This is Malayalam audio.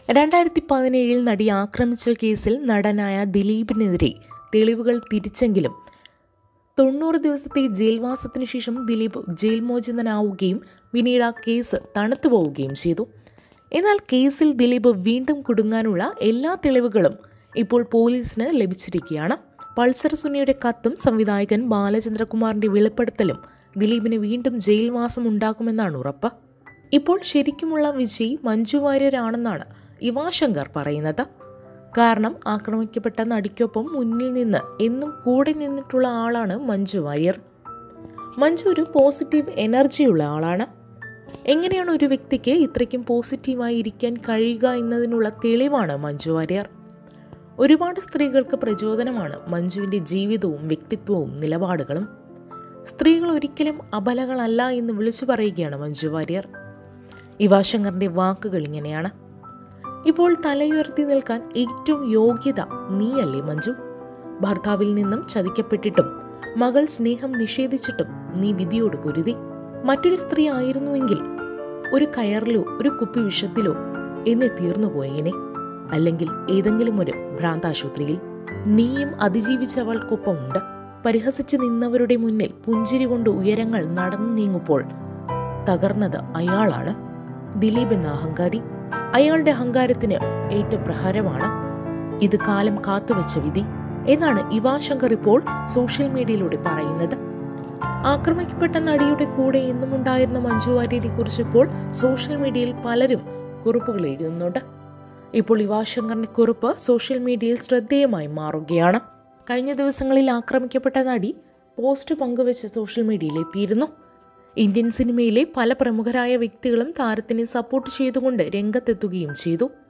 രണ്ടായിരത്തി പതിനേഴിൽ നടി ആക്രമിച്ച കേസിൽ നടനായ ദിലീപിനെതിരെ തെളിവുകൾ തിരിച്ചെങ്കിലും തൊണ്ണൂറ് ദിവസത്തെ ജയിൽവാസത്തിനു ശേഷം ദിലീപ് ജയിൽ മോചിതനാവുകയും പിന്നീട് ആ കേസ് തണുത്തു പോവുകയും ചെയ്തു എന്നാൽ കേസിൽ ദിലീപ് വീണ്ടും കുടുങ്ങാനുള്ള എല്ലാ തെളിവുകളും ഇപ്പോൾ പോലീസിന് ലഭിച്ചിരിക്കുകയാണ് പൾസർ സുനിയുടെ കത്തും സംവിധായകൻ ബാലചന്ദ്രകുമാറിന്റെ വെളിപ്പെടുത്തലും ദിലീപിന് വീണ്ടും ജയിൽവാസം ഉണ്ടാക്കുമെന്നാണ് ഉറപ്പ് ഇപ്പോൾ ശരിക്കുമുള്ള വിജയ് മഞ്ജു വാര്യരാണെന്നാണ് യുവാശങ്കർ പറയുന്നത് കാരണം ആക്രമിക്കപ്പെട്ട നടിക്കൊപ്പം മുന്നിൽ നിന്ന് എന്നും കൂടെ നിന്നിട്ടുള്ള ആളാണ് മഞ്ജു വാര്യർ മഞ്ജു ഒരു പോസിറ്റീവ് എനർജിയുള്ള ആളാണ് എങ്ങനെയാണ് ഒരു വ്യക്തിക്ക് ഇത്രയ്ക്കും പോസിറ്റീവായി ഇരിക്കാൻ കഴിയുക എന്നതിനുള്ള തെളിവാണ് മഞ്ജു വാര്യർ ഒരുപാട് സ്ത്രീകൾക്ക് പ്രചോദനമാണ് മഞ്ജുവിൻ്റെ ജീവിതവും വ്യക്തിത്വവും നിലപാടുകളും സ്ത്രീകൾ ഒരിക്കലും അബലകളല്ല എന്ന് വിളിച്ചു പറയുകയാണ് മഞ്ജു വാര്യർ ഇവാശങ്കറിൻ്റെ വാക്കുകൾ ഇങ്ങനെയാണ് ഇപ്പോൾ തലയുയർത്തി നിൽക്കാൻ ഏറ്റവും യോഗ്യത നീയല്ലേ മഞ്ജു ഭർത്താവിൽ നിന്നും ചതിക്കപ്പെട്ടിട്ടും മകൾ സ്നേഹം നിഷേധിച്ചിട്ടും നീ വിധിയോട് പൊരുതി മറ്റൊരു സ്ത്രീ ആയിരുന്നുവെങ്കിൽ ഒരു കയറിലോ ഒരു കുപ്പി വിഷത്തിലോ എന്നെ തീർന്നു പോയേനെ അല്ലെങ്കിൽ ഏതെങ്കിലും ഒരു ഭ്രാന്താശുപത്രിയിൽ നീയും അതിജീവിച്ചവൾക്കൊപ്പമുണ്ട് പരിഹസിച്ച് നിന്നവരുടെ മുന്നിൽ പുഞ്ചിരി കൊണ്ട് ഉയരങ്ങൾ നടന്നു നീങ്ങുമ്പോൾ തകർന്നത് അയാളാണ് ദിലീപ് എന്ന അഹങ്കാരി അയാളുടെ അഹങ്കാരത്തിന് ഏറ്റ പ്രഹരമാണ് ഇത് കാലം കാത്തുവച്ച വിധി എന്നാണ് ഇവാശങ്കർ ഇപ്പോൾ സോഷ്യൽ മീഡിയയിലൂടെ പറയുന്നത് ആക്രമിക്കപ്പെട്ട നടിയുടെ കൂടെ എന്നും ഉണ്ടായിരുന്ന മഞ്ജു വാര്യരെ കുറിച്ച് ഇപ്പോൾ സോഷ്യൽ മീഡിയയിൽ പലരും കുറിപ്പുകൾ എഴുതുന്നുണ്ട് ഇപ്പോൾ യുവാശങ്കറിന്റെ കുറിപ്പ് സോഷ്യൽ മീഡിയയിൽ ശ്രദ്ധേയമായി മാറുകയാണ് കഴിഞ്ഞ ദിവസങ്ങളിൽ ആക്രമിക്കപ്പെട്ട നടി പോസ്റ്റ് പങ്കുവച്ച് സോഷ്യൽ മീഡിയയിൽ എത്തിയിരുന്നു ഇന്ത്യൻ സിനിമയിലെ പല പ്രമുഖരായ വ്യക്തികളും താരത്തിനെ സപ്പോർട്ട് ചെയ്തുകൊണ്ട് രംഗത്തെത്തുകയും ചെയ്തു